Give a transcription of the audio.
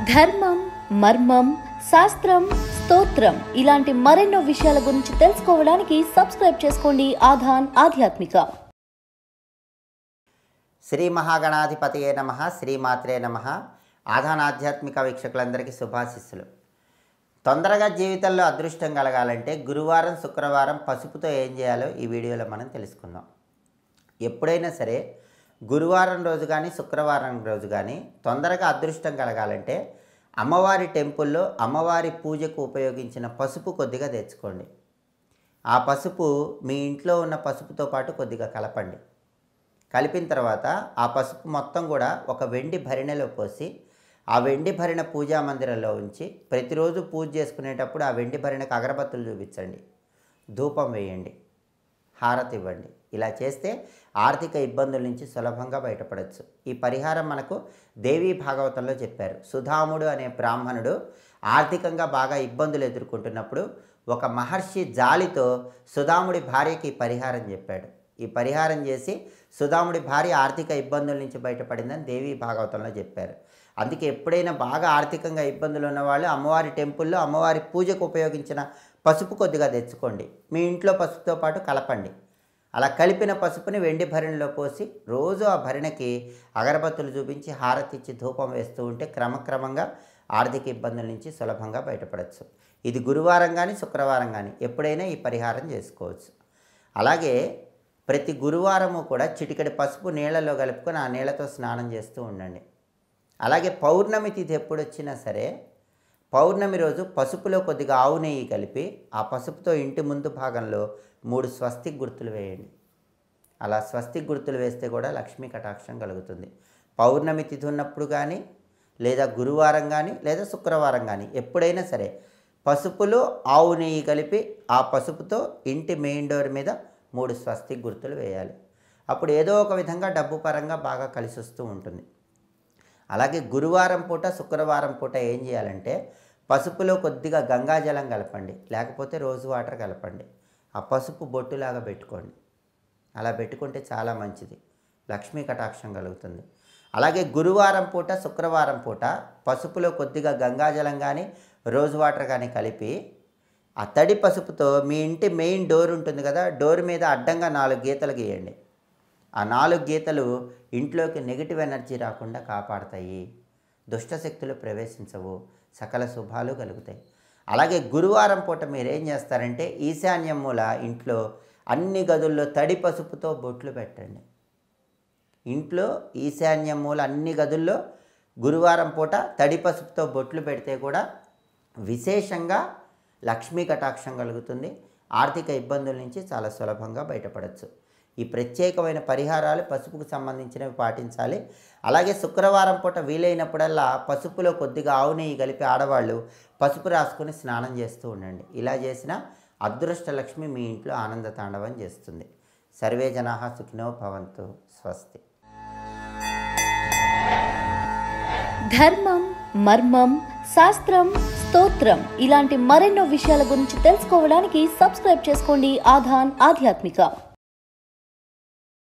ధర్మం మర్మం శాస్త్రం స్తోత్రం ఇలాంటి మరెన్నో విషయాల గురించి తెలుసుకోవడానికి సబ్స్క్రైబ్ చేసుకోండి ఆధాన్ ఆధ్యాత్మిక శ్రీ మహాగణాధిపతియే నమ శ్రీమాత్రే నమ ఆధాన్ ఆధ్యాత్మిక వీక్షకులందరికీ శుభాశిస్సులు తొందరగా జీవితంలో అదృష్టం కలగాలంటే గురువారం శుక్రవారం పసుపుతో ఏం చేయాలో ఈ వీడియోలో మనం తెలుసుకుందాం ఎప్పుడైనా సరే గురువారం రోజు కానీ శుక్రవారం రోజు కానీ తొందరగా అదృష్టం కలగాలంటే అమ్మవారి టెంపుల్లో అమ్మవారి పూజకు ఉపయోగించిన పసుపు కొద్దిగా తెచ్చుకోండి ఆ పసుపు మీ ఇంట్లో ఉన్న పసుపుతో పాటు కొద్దిగా కలపండి కలిపిన తర్వాత ఆ పసుపు మొత్తం కూడా ఒక వెండి భరిణెలో పోసి ఆ వెండి భరిణ పూజా మందిరంలో ఉంచి ప్రతిరోజు పూజ చేసుకునేటప్పుడు ఆ వెండి భరిణకు అగరబత్తులు చూపించండి ధూపం వేయండి హారతి ఇవ్వండి ఇలా చేస్తే ఆర్థిక ఇబ్బందుల నుంచి సులభంగా బయటపడవచ్చు ఈ పరిహారం మనకు దేవీ భాగవతంలో చెప్పారు సుధాముడు అనే బ్రాహ్మణుడు ఆర్థికంగా బాగా ఇబ్బందులు ఎదుర్కొంటున్నప్పుడు ఒక మహర్షి జాలితో సుధాముడి భార్యకి ఈ పరిహారం చెప్పాడు ఈ పరిహారం చేసి సుధాముడి భార్య ఆర్థిక ఇబ్బందుల నుంచి బయటపడిందని దేవీ భాగవతంలో చెప్పారు అందుకే ఎప్పుడైనా బాగా ఆర్థికంగా ఇబ్బందులు ఉన్నవాళ్ళు అమ్మవారి టెంపుల్లో అమ్మవారి పూజకు ఉపయోగించిన పసుపు కొద్దిగా తెచ్చుకోండి మీ ఇంట్లో పసుపుతో పాటు కలపండి అలా కలిపిన పసుపుని వెండి భరిణిలో పోసి రోజు ఆ భరిణకి అగరబత్తులు చూపించి హారతి ఇచ్చి ధూపం వేస్తూ ఉంటే క్రమక్రమంగా ఆర్థిక ఇబ్బందుల నుంచి సులభంగా బయటపడవచ్చు ఇది గురువారం కానీ శుక్రవారం కానీ ఎప్పుడైనా ఈ పరిహారం చేసుకోవచ్చు అలాగే ప్రతి గురువారము కూడా చిటికెడు పసుపు నీళ్ళలో కలుపుకొని ఆ నీళ్ళతో స్నానం చేస్తూ ఉండండి అలాగే పౌర్ణమి తిథి ఎప్పుడు వచ్చినా సరే పౌర్ణమి రోజు పసుపులో కొద్దిగా ఆవు నెయ్యి కలిపి ఆ పసుపుతో ఇంటి ముందు భాగంలో మూడు స్వస్తిక్ గుర్తులు వేయండి అలా స్వస్తిక్ గుర్తులు వేస్తే కూడా లక్ష్మీ కటాక్షం కలుగుతుంది పౌర్ణమి తిథి ఉన్నప్పుడు కానీ లేదా గురువారం కానీ లేదా శుక్రవారం కానీ ఎప్పుడైనా సరే పసుపులో ఆవు నెయ్యి కలిపి ఆ పసుపుతో ఇంటి మెయిన్ డోర్ మీద మూడు స్వస్తిక్ గుర్తులు వేయాలి అప్పుడు ఏదో ఒక విధంగా డబ్బు పరంగా బాగా కలిసి వస్తూ ఉంటుంది అలాగే గురువారం పూట శుక్రవారం పూట ఏం చేయాలంటే పసుపులో కొద్దిగా గంగాజలం కలపండి లేకపోతే రోజు వాటర్ కలపండి ఆ పసుపు బొట్టులాగా పెట్టుకోండి అలా పెట్టుకుంటే చాలా మంచిది లక్ష్మీ కటాక్షం కలుగుతుంది అలాగే గురువారం పూట శుక్రవారం పూట పసుపులో కొద్దిగా గంగాజలం కానీ రోజు వాటర్ కానీ కలిపి ఆ తడి పసుపుతో మీ ఇంటి మెయిన్ డోర్ ఉంటుంది కదా డోర్ మీద అడ్డంగా నాలుగు గీతలు గీయండి ఆ నాలుగు గీతలు ఇంట్లోకి నెగిటివ్ ఎనర్జీ రాకుండా కాపాడతాయి దుష్టశక్తులు ప్రవేశించవు సకల శుభాలు కలుగుతాయి అలాగే గురువారం పూట మీరు ఏం చేస్తారంటే ఈశాన్యం మూల ఇంట్లో అన్ని గదుల్లో తడి పసుపుతో బొట్లు పెట్టండి ఇంట్లో ఈశాన్యం మూల అన్ని గదుల్లో గురువారం పూట తడి పసుపుతో బొట్లు పెడితే కూడా విశేషంగా లక్ష్మీ కటాక్షం కలుగుతుంది ఆర్థిక ఇబ్బందుల నుంచి చాలా సులభంగా బయటపడవచ్చు ఈ ప్రత్యేకమైన పరిహారాలు పసుపుకు సంబంధించినవి పాటించాలి అలాగే శుక్రవారం పూట వీలైనప్పుడల్లా పసుపులో కొద్దిగా ఆవు నెయ్యి కలిపి ఆడవాళ్ళు పసుపు రాసుకొని స్నానం చేస్తూ ఉండండి ఇలా చేసిన అదృష్ట లక్ష్మి మీ ఇంట్లో ఆనంద తాండవం చేస్తుంది సర్వే జనా సుఖినో భవంతు స్వస్తి ధర్మం మర్మం శాస్త్రం స్తోత్రం ఇలాంటి మరెన్నో విషయాల గురించి తెలుసుకోవడానికి సబ్స్క్రైబ్ చేసుకోండి ఆధాన్ ఆధ్యాత్మిక